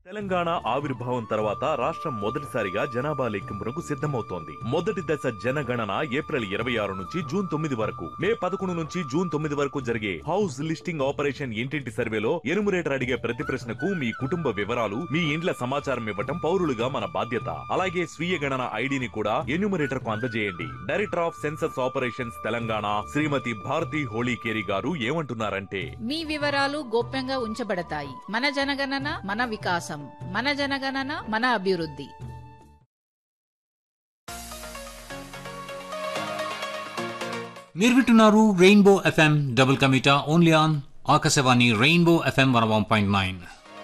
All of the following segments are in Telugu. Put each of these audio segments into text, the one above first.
తెలంగాణ ఆవిర్భావం తర్వాత రాష్ట్రం మొదటిసారిగా జనాభా లెక్కింపునకు సిద్ధమవుతోంది మొదటి దశ జనగణన ఏప్రిల్ ఇరవై ఆరు నుంచి జూన్ తొమ్మిది వరకు మే పదకొండు నుంచి జూన్ తొమ్మిది వరకు జరిగే హౌస్ లిస్టింగ్ ఆపరేషన్ ఇంటింటి సర్వేలో ఎనుమరేటర్ అడిగే ప్రతి ప్రశ్నకు మీ కుటుంబ వివరాలు మీ ఇండ్ల సమాచారం ఇవ్వటం పౌరులుగా మన బాధ్యత అలాగే స్వీయ గణన ఐడిని కూడా ఎన్యూమరేటర్ కు అందజేయండి director of census operations Telangana Srimati Bharati Holikeri garu ఏమంటున్నారంటే మీ వివరాలు గోప్యంగా ఉంచబడతాయి మన జనగణన మన వికాసం మన జనగణన మన అభివృద్ధి మీరు వింటున్నారు రెయిన్బో ఎఫ్ఎం డబుల్ కమిటా only on Akashvani rainbow FM one one point nine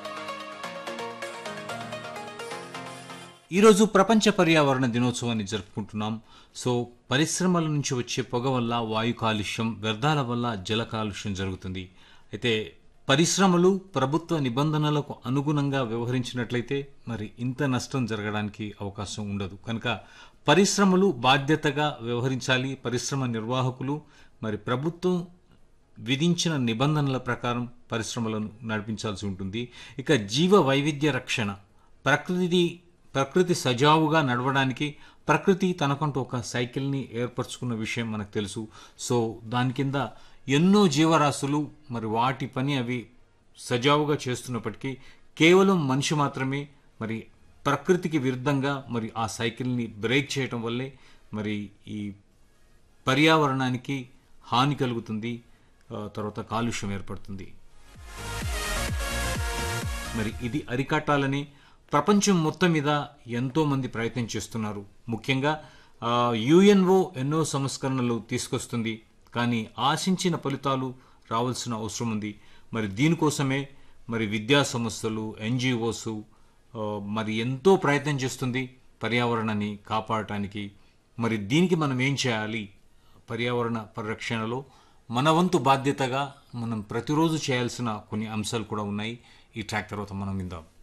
ఈరోజు ప్రపంచ పర్యావరణ దినోత్సవాన్ని జరుపుకుంటున్నాం సో పరిశ్రమల నుంచి వచ్చే పొగ వల్ల వాయు కాలుష్యం వ్యర్థాల వల్ల జల కాలుష్యం జరుగుతుంది అయితే పరిశ్రమలు ప్రభుత్వ నిబంధనలకు అనుగుణంగా వ్యవహరించినట్లయితే మరి ఇంత నష్టం జరగడానికి అవకాశం ఉండదు కనుక పరిశ్రమలు బాధ్యతగా వ్యవహరించాలి పరిశ్రమ నిర్వాహకులు మరి ప్రభుత్వం విధించిన నిబంధనల ప్రకారం పరిశ్రమలను నడిపించాల్సి ఉంటుంది ఇక జీవ వైవిధ్య రక్షణ ప్రకృతి ప్రకృతి సజావుగా నడవడానికి ప్రకృతి తనకంటూ ఒక సైకిల్ని ఏర్పరచుకున్న విషయం మనకు తెలుసు సో దాని కింద ఎన్నో జీవరాశులు మరి వాటి పని అవి సజావుగా చేస్తున్నప్పటికీ కేవలం మనిషి మాత్రమే మరి ప్రకృతికి విరుద్ధంగా మరి ఆ సైకిల్ని బ్రేక్ చేయటం వల్లే మరి ఈ పర్యావరణానికి హాని కలుగుతుంది ఆ, తర్వాత కాలుష్యం ఏర్పడుతుంది మరి ఇది అరికట్టాలని ప్రపంచం మొత్తం మీద ఎంతో మంది ప్రయత్నం చేస్తున్నారు ముఖ్యంగా ఆ, యుఎన్ఓ ఎన్నో సంస్కరణలు తీసుకొస్తుంది కానీ ఆశించిన ఫలితాలు రావాల్సిన అవసరం ఉంది మరి దీనికోసమే మరి విద్యా సంస్థలు ఎన్జిఓస్ మరి ఎంతో ప్రయత్నం చేస్తుంది పర్యావరణాన్ని కాపాడటానికి మరి దీనికి మనం ఏం చేయాలి పర్యావరణ పరిరక్షణలో మన వంతు బాధ్యతగా మనం ప్రతిరోజు చేయాల్సిన కొన్ని అంశాలు కూడా ఉన్నాయి ఈ ట్రాక్ తర్వాత మనం విందాం